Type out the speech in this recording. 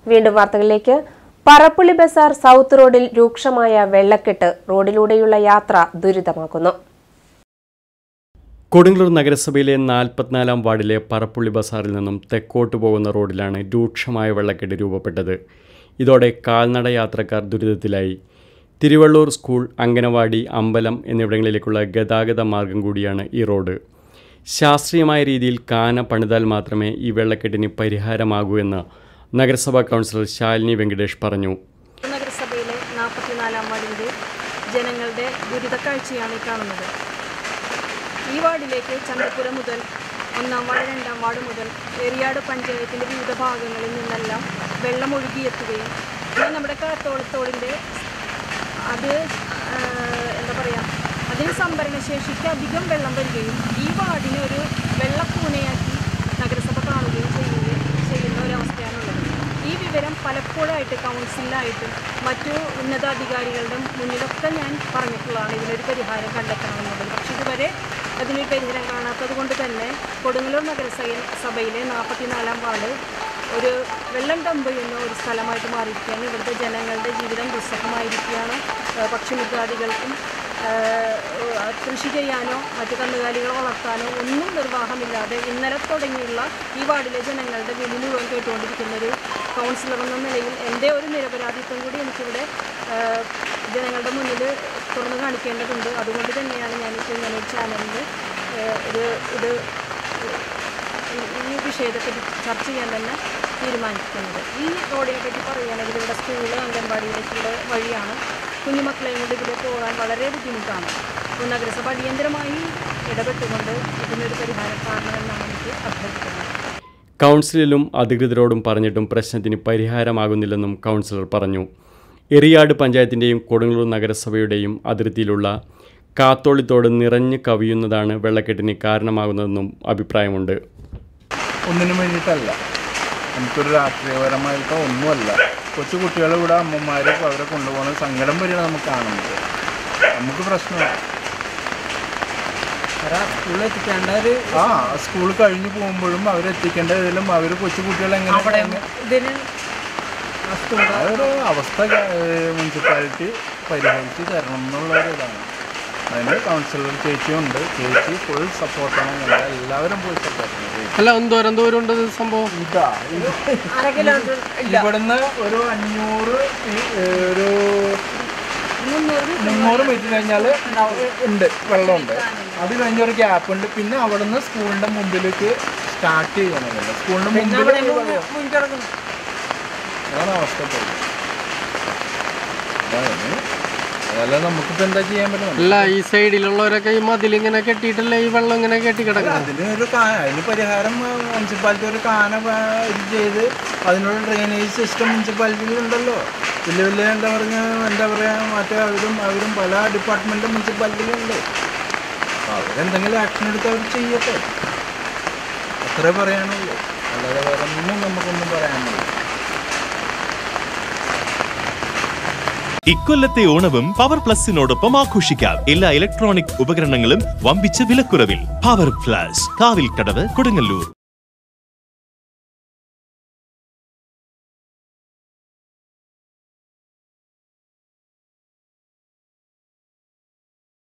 വീണ്ടും വാർത്തകളിലേക്ക് പറപ്പുള്ളി ബസാർ സൗത്ത് റോഡിൽ രൂക്ഷമായ വെള്ളക്കെട്ട് റോഡിലൂടെയുള്ള യാത്ര ദുരിതമാക്കുന്നു കൊടുങ്ങല്ലൂർ നഗരസഭയിലെ നാൽപ്പത്തിനാലാം വാർഡിലെ പറപ്പുള്ളി ബസാറിൽ നിന്നും തെക്കോട്ട് പോകുന്ന റോഡിലാണ് രൂക്ഷമായ വെള്ളക്കെട്ട് രൂപപ്പെട്ടത് ഇതോടെ കാൽനട യാത്രക്കാർ ദുരിതത്തിലായി തിരുവള്ളൂർ സ്കൂൾ അങ്കനവാടി അമ്പലം എന്നിവിടങ്ങളിലേക്കുള്ള ഗതാഗത മാർഗം കൂടിയാണ് ഈ റോഡ് ശാസ്ത്രീയമായ രീതിയിൽ കാന പണിതാൽ മാത്രമേ ഈ വെള്ളക്കെട്ടിന് പരിഹാരമാകൂ എന്ന് നഗരസഭാ കൗൺസിലർ ശാലിനി വെങ്കടേഷ് പറഞ്ഞു നഗരസഭയിലെ നാൽപ്പത്തിനാലാം വാർഡിൻ്റെ ജനങ്ങളുടെ ദുരിതക്കാഴ്ചയാണ് ഈ കാണുന്നത് ഈ വാർഡിലേക്ക് ചന്തപ്പുര മുതൽ ഒന്നാം വാർഡ് രണ്ടാം വാർഡ് മുതൽ എറിയാട് പഞ്ചായത്തിൻ്റെ വിവിധ ഭാഗങ്ങളിൽ നിന്നെല്ലാം വെള്ളം ഒഴുകിയെത്തുകയും പിന്നെ നമ്മുടെ കാത്തോളത്തോടിൻ്റെ അത് ആ, എന്താ പറയുക അതിന് സംഭരണശേഷിക്ക് അധികം വെള്ളം വരികയും ഈ വാർഡിനെ ഒരു വെള്ളപ്പൂനയാക്കി നഗരസഭ കാണുകയും ചെയ്യുകയും ചെയ്യുന്ന ഒരവസ്ഥയാണുള്ളത് ഈ വിവരം പലപ്പോഴായിട്ട് കൗൺസിലായിട്ടും മറ്റു ഉന്നതാധികാരികളുടെ മുന്നിലൊക്കെ ഞാൻ പറഞ്ഞിട്ടുള്ളതാണ് ഇതിനൊരു പരിഹാരം കണ്ടെത്തണമെന്നുള്ളത് പക്ഷെ ഇതുവരെ അതിനൊരു പരിഹാരം കാണാത്തത് കൊണ്ട് തന്നെ കൊടുങ്ങല്ലൂർ നഗരസഭ സഭയിലെ നാൽപ്പത്തിനാലാം വാർഡ് ഒരു വെള്ളം ഡംപ് ചെയ്യുന്ന ഒരു സ്ഥലമായിട്ട് മാറിയിരിക്കുകയാണ് ഇവിടുത്തെ ജനങ്ങളുടെ ജീവിതം ദുസ്സഹമായിരിക്കുകയാണ് ഏഹ് പക്ഷിമൃഗാദികൾക്കും ഏഹ് കൃഷി ചെയ്യാനോ മറ്റു കന്നുകാലികളെ വളർത്താനോ ഒന്നും നിർവാഹമില്ലാതെ ഇന്നലെ തുടങ്ങിയുള്ള ഈ വാർഡിലെ ജനങ്ങളുടെ വിളി മുഴുവൻ കേട്ടുകൊണ്ടിരിക്കുന്ന ഒരു കൗൺസിലർ എന്ന നിലയിൽ എൻ്റെ ഒരു നിരപരാധിത്വം കൂടി എനിക്കിവിടെ ഏഹ് ജനങ്ങളുടെ മുന്നിൽ തുറന്നു കാണിക്കേണ്ടതുണ്ട് അതുകൊണ്ട് തന്നെയാണ് ഞാനിപ്പോൾ ഇങ്ങനെ ഒരു ചാനലിൽ ഒരു ഇത് ഈ- ഈ വിഷയത്തെപ്പറ്റി ചർച്ച ചെയ്യാൻ തന്നെ തീരുമാനിക്കുന്നത് ഈ റോഡിനെ പറ്റി പറയുകയാണെങ്കിൽ ഇവിടെ സ്കൂള് അംഗൻവാടിയിലേക്കുള്ള വഴിയാണ് കുഞ്ഞുമക്കളെയും കൊണ്ട് ഇതിലെ പോകാൻ വളരെ ബുദ്ധിമുട്ടാണ് അപ്പോൾ നഗരസഭ അടിയന്തരമായി ഇടപെട്ടുകൊണ്ട് ഇതിനൊരു പരിഹാരം കാണണമെന്നാണ് എനിക്ക് അഭ്യർത്ഥിക്കുന്നത് കൗൺസിലിലും അധികൃതരോടും പറഞ്ഞിട്ടും പ്രശ്നത്തിന് പരിഹാരമാകുന്നില്ലെന്നും കൗൺസിലർ പറഞ്ഞു എറിയാട് പഞ്ചായത്തിൻ്റെയും കൊടുങ്ങല്ലൂർ നഗരസഭയുടെയും അതിർത്തിയിലുള്ള കാത്തോളിത്തോട് നിറഞ്ഞു കവിയുന്നതാണ് വെള്ളക്കെട്ടിന് കാരണമാകുന്നതെന്നും അഭിപ്രായമുണ്ട് ഒന്നിനും വേണ്ടിയിട്ടല്ല നമുക്കൊരു രാഷ്ട്രീയപരമായിട്ടോ ഒന്നുമല്ല കൊച്ചു കുട്ടികളെ ഇവിടെ അമ്മമാർ അവരെ കൊണ്ടുപോകുന്ന സങ്കടം വരെയാണ് നമുക്ക് കാണുന്നത് നമുക്ക് പ്രശ്നമാണ് സ്കൂളിൽ എത്തിക്കേണ്ട ഒരു ആ സ്കൂൾ കഴിഞ്ഞ് പോകുമ്പോഴും അവരെത്തിക്കേണ്ട ഇതിലും അവർ കൊച്ചു കുട്ടികളെ അവിടെ എങ്ങനെ ഇതിന് ആ സ്കൂൾ ആ ഒരു അവസ്ഥ മുനിസിപ്പാലിറ്റി പരിഹരിച്ച് തരണം എന്നുള്ള ഒരു ഇതാണ് അതിന് കൗൺസിലർ ചേച്ചിയുണ്ട് ചേച്ചി ഫുൾ സപ്പോർട്ടാണ് ഞങ്ങൾ എല്ലാവരും പോയി സപ്പോർട്ട് ചെയ്യും അല്ല എന്തോരം ദൂരം ഉണ്ട് ഇത് സംഭവം ഇതാ ഇത് അര കിലോമീറ്റർ ഇവിടുന്ന് ഒരു അഞ്ഞൂറ് ഈ, ഏ, ഒരു മുന്നൂറ് മുന്നൂറ് മീറ്റർ കഴിഞ്ഞാൽ ഉണ്ട് വെള്ളമുണ്ട് അത് കഴിഞ്ഞൊരു ഗ്യാപ്പ് ഉണ്ട് പിന്നെ അവിടുന്ന് സ്കൂളിന്റെ മുമ്പിലേക്ക് സ്റ്റാർട്ട് ചെയ്യണമല്ലോ സ്കൂളിന്റെ മുമ്പിൽ വെള്ളം. മുൻകിടക്കുന്നു അതാണ് അവസ്ഥ ഇപ്പോൾ. അതാണ്. അതല്ല നമുക്കിപ്പോ എന്താ ചെയ്യാൻ പറ്റും അല്ല ഈ സൈഡിലുള്ളവരൊക്കെ ഈ മതിൽ ഇങ്ങനെ കെട്ടിയിട്ടല്ലേ ഈ വെള്ളം ഇങ്ങനെ കെട്ടി കിടക്കുന്നത് അതിന് ഒരു കാ- അതിന് പരിഹാരം മുനിസിപ്പാലിറ്റി ഒരു കാന പ- ഇത് ചെയ്ത് അതിനുള്ള ഡ്രെയിനേജ് സിസ്റ്റം മുനിസിപ്പാലിറ്റിയിൽ ഉണ്ടല്ലോ വലിയ വലിയ എന്താ പറഞ്ഞ എന്താ പറയുക മറ്റേ അവരും അവരും പല ഡിപ്പാർട്ട്മെൻറ്റും മുനിസിപ്പാലിറ്റിയിലുണ്ട് അപ്പോൾ അവരെന്തെങ്കിലും ആക്ഷൻ എടുത്ത് അവർ ചെയ്യട്ടെ അത്രേ പറയാനുള്ളൂ അല്ലാതെ വേറെ ഒന്നും നമുക്കൊന്നും പറയാനില്ല ഇക്കൊല്ലത്തെ ഓണവും പവർ പ്ലസിനോടൊപ്പം ആഘോഷിക്കാം എല്ലാ ഇലക്ട്രോണിക് ഉപകരണങ്ങളും വമ്പിച്ച വിലക്കുറവിൽ പവർ പ്ലസ് കാവിൽ കടവ് കൊടുങ്ങല്ലൂർ